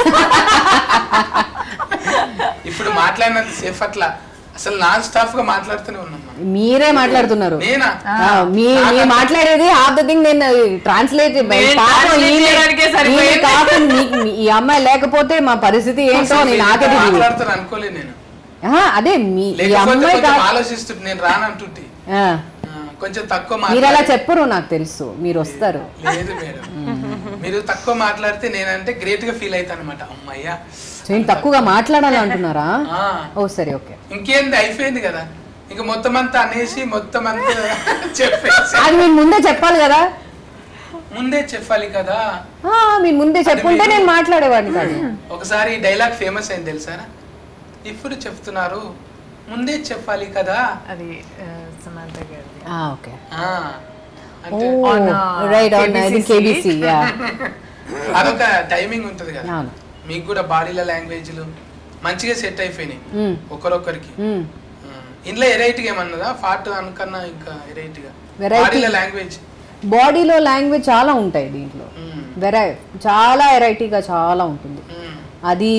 ఇప్పుడు మాట్లాడినంత సేఫ్ అట్లా అసలు నాన్ స్టాఫ్ గా మాట్లాడుతూనే ఉన్నాం మనం. మీరే మాట్లాడుతున్నారు నేనా ఆ, మీ మీ మాట్లాడేది హాఫ్ ద థింగ్ నేను ట్రాన్స్లేట్ నేను translate చేయడానికే సరిపోయింది. ఈ అమ్మాయి లేకపోతే మా పరిస్థితి ఏంటో అసలు నేను మీరు నాకే ఇంత తెలియదు మాట్లాడతారు అనుకోలేదు నేను ఆహా, అదే మీ ఈ లేకపోతే అమ్మాయి కొంచెం కాదు ఆలోచిస్తుంటే నేను రానంటుంటే ఆ, ఆ, కొంచెం తక్కువ మీరు అలా మాట్లాడి చెప్పరు నాకు తెలుసు మీరు వస్తారు లేదు మేడం మీరు తక్కువ మాట్లాడితే నేనంటే గ్రేట్ గా ఫీల్ అవుతాను అనమాట అమ్మయ్యా సో నేను తక్కువగా మాట్లాడాలి అంటున్నారా ఆ, ఓ సరే ఓకే ఇంకేంది అయిపోయింది కదా ఇంక మొత్తం అంతా అనేసి మొత్తం అంతా చెప్పేసి అది మీరు ముందే చెప్పాలి కదా ముందే చెప్పాలి కదా ఆ, మీరు ముందే చెప్పుంటే నేను మాట్లాడేవాడిని కాదు ఒకసారి ఈ డైలాగ్ ఫేమస్ అయింది తెలుసారా ఇప్పుడు చెప్తున్నారు ముందే చెప్పాలి కదా అది ఆ, సమంత గారిది ఆ, ఓకే ఆ, ఓ అంటే On, uh, రైట్ అవును ఇది KBCC. కేబీసీ యా అదొక టైమింగ్ ఉంటది కదా అవును మీకు కూడా బాడీల లాంగ్వేజ్లు మంచిగా సెట్ అయిపోయినాయి మ్మ్. ఒకరొకరికి మ్మ్. ఆ, ఇంట్లో ఎరైట్గా ఏమన్నదా పార్ట్ అనుకన్నా ఇంకా ఎరైట్గా Variety. బాడీల లాంగ్వేజ్ బాడీలో లాంగ్వేజ్ చాలా ఉంటాయి దీంట్లో వెరై చాలా వెరైటీగా చాలా ఉంటుంది అది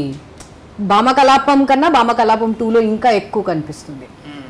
భామకలాపం కన్నా భామకలాపం టూలో ఇంకా ఎక్కువ కనిపిస్తుంది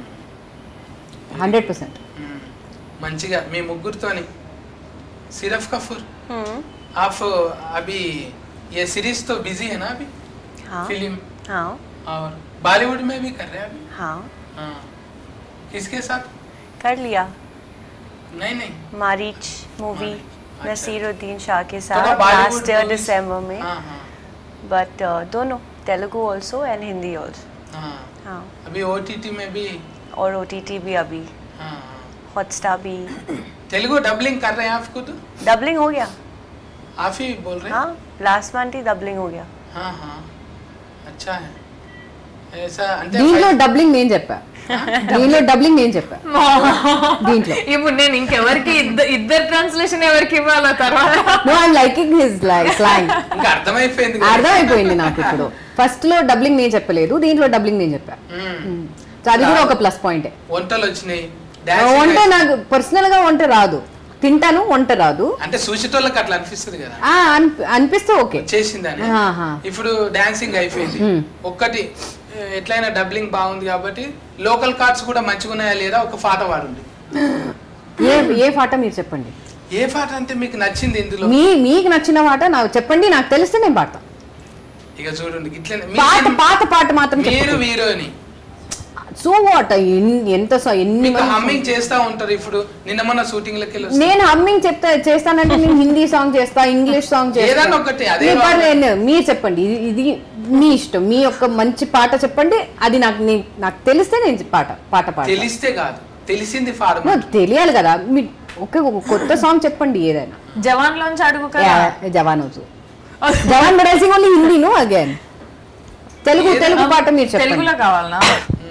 హండ్రెడ్ పర్సెంట్ మంచిగా మీ ముగ్గురితోని సిరఫ్ కఫూర్ हम्म, आप अभी ये सीरीज तो बिजी है ना अभी हाँ फिल्म हाँ और बॉलीवुड में भी कर रहे हैं अभी हाँ हाँ किसके साथ कर लिया नहीं नहीं मारीच मूवी अच्छा। नसीरुद्दीन शाह के थोड़ा साथ Bollywood लास्ट ईयर movies- दिसंबर में हाँ हाँ बट दोनों Telugu also and Hindi also हाँ हाँ अभी ओ में भी और ओ भी अभी हाँ हॉटस्टार भी हाँ तेलुगु डबलिंग कर रहे हैं आप खुद डबलिंग हो गया आप ही बोल रहे हैं हाँ लास्ट मंथ ही डबलिंग हो गया हाँ हाँ अच्छा है ऐसा అంటే దీంట్లో డబ్లింగ్ నేను చెప్పా దీంట్లో డబ్లింగ్ నేను చెప్పా దీంట్లో ఇప్పుడు నేను ఇంకెవరికి ఇద్దరు ఇద్దరు ట్రాన్స్లేషన్ ఎవరికి ఇవ్వాలో తర్వాత no I'm liking his like slang ఇంకా అర్థమైపోయింది కదా. అర్థమైపోయింది నాకు ఇప్పుడు ఫస్ట్ లో డబ్లింగ్ నేను చెప్పలేదు దీంట్లో డబ్లింగ్ నేను చెప్పా మ్మ్. సో అది కూడా ఒక ప్లస్ పాయింటే వంటలు వచ్చినాయి వంట డాన్స్ నాకు పర్సనల్ గా వంట రాదు తింటాను వంట రాదు అంటే చూసేటోళ్ళకి అట్లా అనిపిస్తుంది కదా ఆ, అనిపి- అనిపిస్తే ఓకే చేసిందని ఆహా. ఇప్పుడు డాన్సింగ్ అయిపోయింది మ్మ్. ఒక్కటి ఏ, ఎట్లయినా డబ్లింగ్ బాగుంది కాబట్టి లోకల్ కార్డ్స్ కూడా మంచిగా ఉన్నాయా లేదా ఒక పాట పాడండి ఏ ఏ పాట మీరు చెప్పండి ఏ పాట అంటే మీకు నచ్చింది ఇందులో మీ మీకు నచ్చిన పాట నాకు చెప్పండి నాకు తెలిస్తే నేను పాడతా ఇక చూడండి ఇట్లనే పాత మీ- పాత పాట మాత్రం మీరు హీరోని సో వాట్ ఎంత స- ఎన్ని మీకు మంది- హమ్మింగ్ చేస్తా ఉంటారు ఇప్పుడు నిన్న మొన్న షూటింగ్ లకి వెళ్ళి వస్తే. నేను హమ్మింగ్ చెప్తా చేస్తానంటే నేను హిందీ సాంగ్ చేస్తా ఇంగ్లీష్ సాంగ్ చేస్తా ఏదన్నా ఒకటి, అదే నేను రావాలి. పర్లేదు, మీరు చెప్పండి ఇది ఇది మీ ఇష్టం మీ యొక్క మంచి పాట చెప్పండి అది నాకు నే- నాకు తెలిస్తే నేను పాట పాట పాట తెలిస్తే కాదు తెలిసింది పాడమ తెలియాలి కదా మీ ఒకే ఒక కొత్త సాంగ్ చెప్పండి ఏదైనా జవాన్ లోంచి అడుగు కదా జవాన్ వచ్చు జవాన్ బడేసింగ్ only Hindi no again Telugu Telugu పాట మీరు చెప్పండి తెలుగులో కావాలనా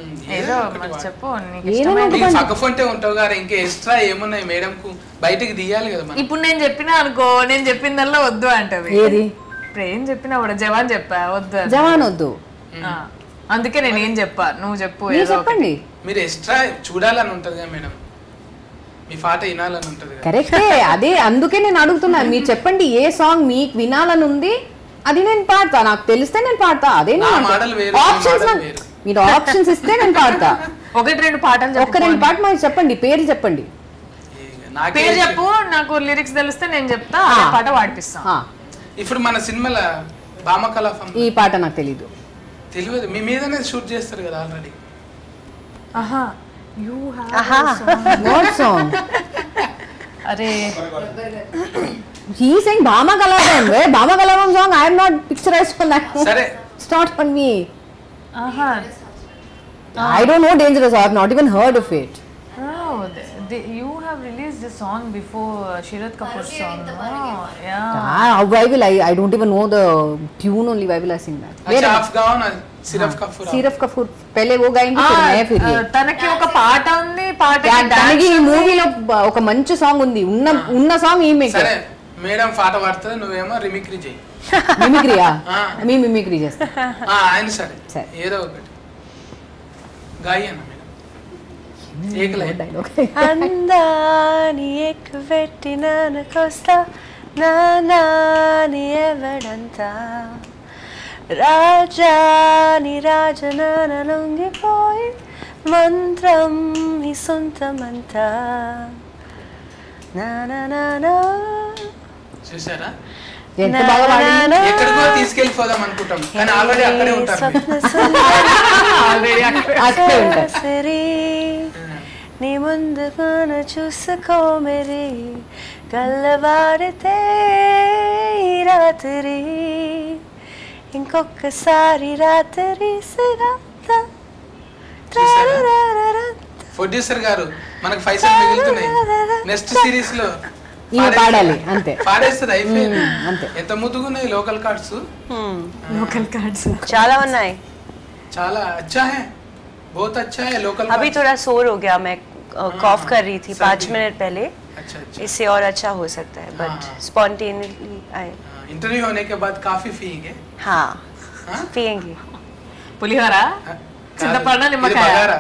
మ్మ్, ఏదో ఒకటి మరి వాడు. చెప్పు నీకు ఏదైనా ఇష్టమైన ఒకటి నీకు పక్క ఫోన్టే ఉంటావు కదా ఇంకా ఎక్స్ట్రా ఏమున్నాయి మేడం కు బయటికి తీయాలి కదా మనం ఇప్పుడు నేను చెప్పినా అనుకో నేను చెప్పిందల్లా వద్దు అంటది ఏది ఇప్పుడు ఏం చెప్పినా కూడా జవాన్ చెప్పా వద్దు అని. జవాన్ వద్దు ఆ, అందుకే నేను ఏం చెప్పా నువ్వు చెప్పు మీరు ఏదో ఒకటి. చెప్పండి మీరు ఎక్స్ట్రా చూడాలని ఉంటది కదా మేడం మీ పాట వినాలని ఉంటది కదా కరెక్టే అదే అందుకే నేను అడుగుతున్నా మీరు చెప్పండి ఏ సాంగ్ మీకు వినాలని ఉంది అది నేను పాడతా నాకు తెలిస్తే నేను పాడతా అదే నా మాటలు వేరు, మీ ఆప్షన్స్ మాటలు వేరు. మీరు ఆప్షన్స్ ఇస్తే నేను పాడతా ఒకటి రెండు పాటలు ఒక్క చెప్పు రెండు పాట మాకు చెప్పండి పేరు చెప్పండి ఇక నాకే పేరు చెప్పు నాకు లిరిక్స్ తెలిస్తే నేను చెప్తా ఆ. అదే పాట పాడిపిస్తా ఆ, ఇప్పుడు మన సినిమాల భామ కలాఫం ఈ పాట నాకు తెలీదు తెలియదు మీ మీదనే షూట్ చేస్తారు కదా already aha you aha what song అరే he saying Bhama Kalapam way Bhama Kalapam song I'm not picturize for that సరే it's not for me aha I don't know dangerous I have not even heard of it Oh, the, the, you have released the song before uh, Shirat Kapoor song. Oh, yeah. Ah, why will I? I don't even know the tune only. Why will I sing that? अच्छा आप गाओ ना सिर्फ कपूर आओ। सीरफ कपूर पहले वो गाएंगे फिर मैं फिर ये ఆ, తనకి ఒక పాట ఉంది పాట దా- దానికి ఈ మూవీలో ఒక మంచి సాంగ్ ఉంది ఉన్న ఉన్న సాంగ్ ఈమె సరే మేడం పాట పాడుతుంది నువ్వేమో రిమిక్రీ చేయి మిమిక్రీయా ఆ. మీ మిమిక్రీ చేస్తా ఆ, ఆయన సరే సరే. ఏదో ఒకటి గాయి అన్న మేడం ఏక లైన్ డైలాగ్ అందాని ఎక్కువెట్టి నానకొస్తా నా నాని ఎవడంతా రాజాని రాజనాన లొంగిపోయి మంత్రం ఈ సొంతమంతా నా నా నా నా. చూసారా ఎంత బాగా నా, పాడింది నా, నా. ఎక్కడికో తీసుకెళ్ళిపోదాం అనుకుంటాం కానీ ఆల్రెడీ అక్కడే ఉంటారు స్వప్న మీరు. సుందరి అక్కడే ఉంటారు సరి నీ ముందుకున చూసుకో మెరి గల్లవారితే ఈ రాత్రి ఇంకొకసారి రాత్రి సిరాత ప్రొడ్యూసర్ గారు మనకు పైసలు మిగులుతున్నాయి నెక్స్ట్ సిరీస్ లో ఈమె పాడాలి అంతే పాడేస్తుంది అయిపోయింది మ్మ్, అంతే. ఎంత ముద్దుగున్నాయి లోకల్ కార్డ్స్ లోకల్ కార్డ్స్ చాలా ఉన్నాయి చాలా अच्छा है बहुत अच्छा है लोकल अभी थोड़ा शोर हो गया मैं कॉफ कर रही थी सर्दी। पाँच मिनट पहले अच्छा अच्छा इससे और अच्छा हो सकता है बट हाँ। स्पॉन्टेनियसली आए इंटरव्यू होने के बाद काफी पिएंगे हाँ हाँ? पियेंगे పులిహోర हाँ? చింతపండు, ఇది నిమ్మకాయ. బగారా.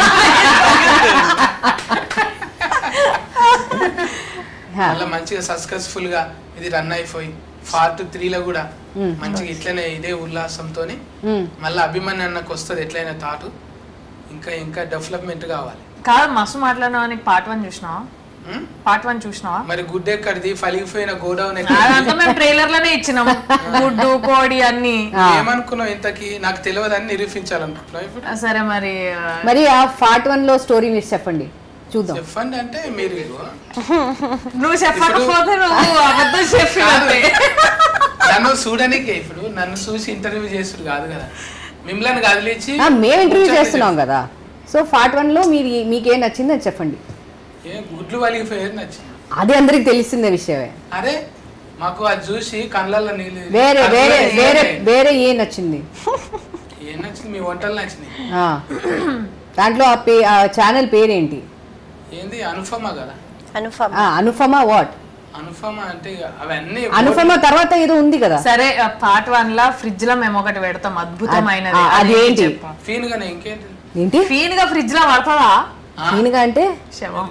హా. మళ్ళీ మంచిగా సక్సెస్ఫుల్ గా ఇది రన్ అయిపోయి పార్ట్ త్రీలో కూడా మంచిగా ఇట్లనే ఇదే ఉల్లాసంతోని మ్మ్. మళ్ళీ అభిమన్యు అన్నకు వస్తుంది ఎట్లయినా థాట్ ఇంకా ఇంకా డెవలప్మెంట్ కావాలి కాదు మస్తు మాట్లాడినావా నీకు పార్ట్ వన్ చూసినావా మ్మ్? పార్ట్ వన్ చూసినావా మరి గుడ్ ఎక్కడిది ఫలిగిపోయిన గోడౌన్ అదంతా మేము ట్రైలర్ లోనే ఇచ్చినాం గుడ్డు కోడి అన్ని ఆ. ఏమనుకున్నావు ఇంతకి నాకు తెలియదని నిరూపించాలనుకుంటున్నావు ఇప్పుడు ఆ, సరే మరి ఆ, మరి ఆ పార్ట్ వన్ లో స్టోరీ మీరు చెప్పండి చూద్దాం చెప్పండి అంటే మీరు ఇగో. నువ్వు చెప్పకపోతే నువ్వు అబద్ధం చెప్పి కాదు. నన్ను చూడనికే ఇప్పుడు నన్ను చూసి ఇంటర్వ్యూ చేసుడు కాదు కదా మిమ్మల్ని కదిలించి ఆ, మేము ఇంటర్వ్యూ కూర్చొని చేస్తున్నాం కదా సో పార్ట్ వన్ లో మీరు మీకేం నచ్చింది అది చెప్పండి ఏ గుడ్లు వలిగిపోయేది నచ్చింది అది అందరికి తెలిసిందే విషయమే అరే మాకు అది చూసి కళ్ళల్లో నీళ్ళు వేరే కళ్ళల్లో వేరే నీళ్ళు వేరే ఉన్నాయి. వేరే ఏ నచ్చింది ఏం నచ్చింది మీ వంటలు నచ్చినాయి ఆ. దాంట్లో ఆ పే ఆ ఛానల్ పేరేంటి ఏంది అనుపమ కదా अनुपम ఆ, అనుపమ వాట్ అనుపమ అంటే ఇక అవన్నీ అనుపమ తర్వాత ఏదో ఉంది కదా సరే పార్ట్ వన్ లా ఫ్రిడ్జ్ లో మేము ఒకటి పెడతాం అద్భుతమైనది ఆ, అదేంటి? ఫీన్ గానే ఇంకేంటి ఏంటి ఫీన్ గా ఫ్రిడ్జ్ లో పడుతుందా ఆ, ఈయనగా అంటే శవం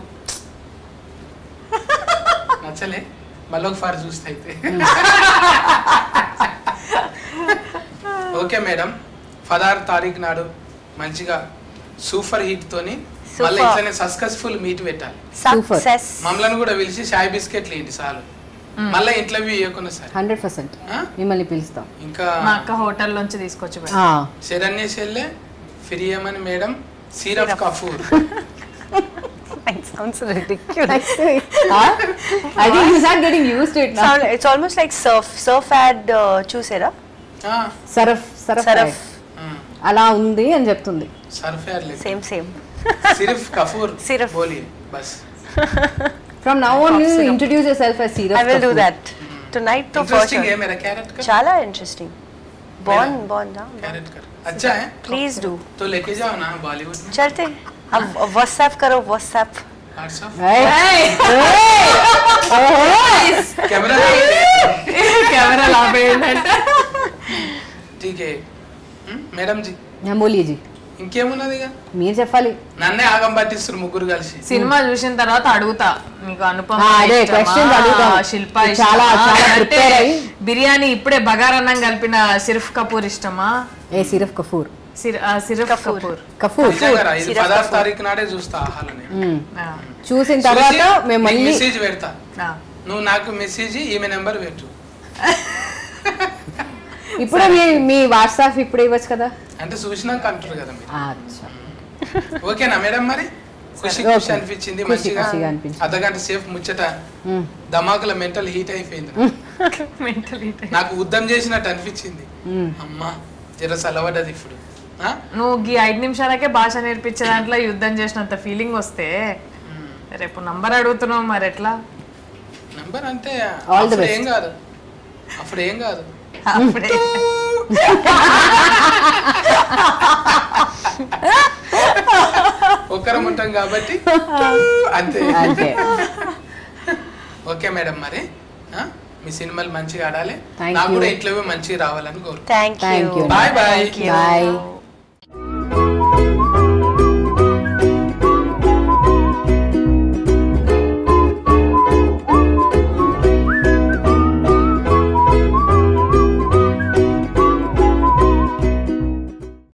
నచ్చలే మళ్ళీ ఒకసారి చూస్తే అయితే ఓకే మేడం పదహారు తారీఖు నాడు మంచిగా సూపర్ హిట్ తోని Super. మళ్ళీ ఇట్లనే సక్సెస్ఫుల్ మీట్ పెట్టాలి Super. सक्सेस మమ్మల్ని కూడా పిలిచి చాయ్ బిస్కెట్లు ఏంటి చాలు మళ్ళీ ఇంటర్వ్యూ ఇవ్వకుండా సరే హండ్రెడ్ పర్సెంట్ ఆ? మిమ్మల్ని పిలుస్తాం ఇంకా మా అక్క హోటల్ నుంచి తీసుకొచ్చి పెడతాం. ఆ, శరణ్య చెల్లె ఫిరియమని మేడం సీరఫ్ కఫూర్ it sounds ridiculous ఆ? I think you start getting used to it now. Sound, it's almost like surf surf ad uh, చూసారా ఆ, సరఫ్ సరఫ్ సరఫ్ ఆ, అలా ఉంది అని చెప్తుంది సర్ఫ్ యార్ లేదు సేమ్ సేమ్ సిర్ఫ్ కఫూర్ సిరఫ్. బోలి బస్ from now on you introduce yourself as I సీరఫ్ will do that tonight తో ఇంట్రెస్టింగ్ ఏ మేరా క్యారెట్ కా చాలా ఇంట్రెస్టింగ్ बॉन्ड बॉन्ड हाँ कैरेट कर अच्छा है प्लीज डू तो लेके जाओ ना बॉलीवुड में चलते अब व्हाट्सएप करो व्हाट्सएप व्हाट्सएप ఏయ్, कैमरा కెమెరా లాపేయండి ठीक है हम्म, మేడం జీ నేను బోలియే జీ ఇంకేమున్నది ఇక మీరు చెప్పాలి నన్నే ఆగం పట్టిస్తారు ముగ్గురు కలిసి సినిమా చూసిన తర్వాత అడుగుతా నీకు అనుపమ ఆ, అదే, ఇష్టమా? questions అడుగుతాం. శిల్ప చాలా- ఇష్టమా? చాలా లేదంటే prepare అయ్యి. బిర్యానీ ఇప్పుడే బగారన్నం కలిపిన సిర్ఫ్ కపూర్ ఇష్టమా ఏ సిరఫ్ కఫూర్ సిర్- ఆ, సిర్ఫ్ కపూర్. కపూర్ కఫూర్ నిజంగా ఇది సిరప్ పదహారు కఫూర్. తారీఖు నాడే చూస్తా ఆహాలని మ్మ్. ఆ, చూసిన తర్వాత మేము మళ్ళీ మెసేజ్ పెడతా ఆ. నువ్వు నాకు మెసేజ్ ఈమె నెంబర్ పెట్టు ఇప్పుడు మీ మీ వాట్సాప్ ఇప్పుడు ఇవ్వచ్చు కదా అంటే చూసినాక అంటారు కదా మీరు అచ్చా ఓకేనా మేడం మరి ఖుషి ఓకే. ఖుషి అనిపించింది ఖుషి మంచిగా ఖుషిగా అనిపించింది. అర్ధగంట సేఫ్ ముచ్చట మ్మ్. ధమాకుల మెంటల్ హీట్ అయిపోయింది Mentally tight. నాకు ఉద్దం చేసినట్టు అనిపించింది మ్మ్. అమ్మా జర చల్లబడ్డది ఇప్పుడు ఆ? నువ్వు ఈ ఐదు నిమిషాలకే భాష నేర్పించే దాంట్లో యుద్ధం చేసినంత ఫీలింగ్ వస్తే రేపు నంబర్ అడుగుతున్నావు మరి ఎట్లా నంబర్ అంటే All the అప్పుడు best. ఏం కాదు అప్పుడు ఏం కాదు అప్పుడే ఒక్కరం ఉంటాం కాబట్టి అంతే అంతే ఓకే మేడం మరి ఆ? మీ సినిమాలు మంచిగా ఆడాలి Thank నాకు you. కూడా ఇంట్లో మంచిగా రావాలని కోరుకుంటున్నాను thank Thank you you. Bye bye. Thank you. Bye.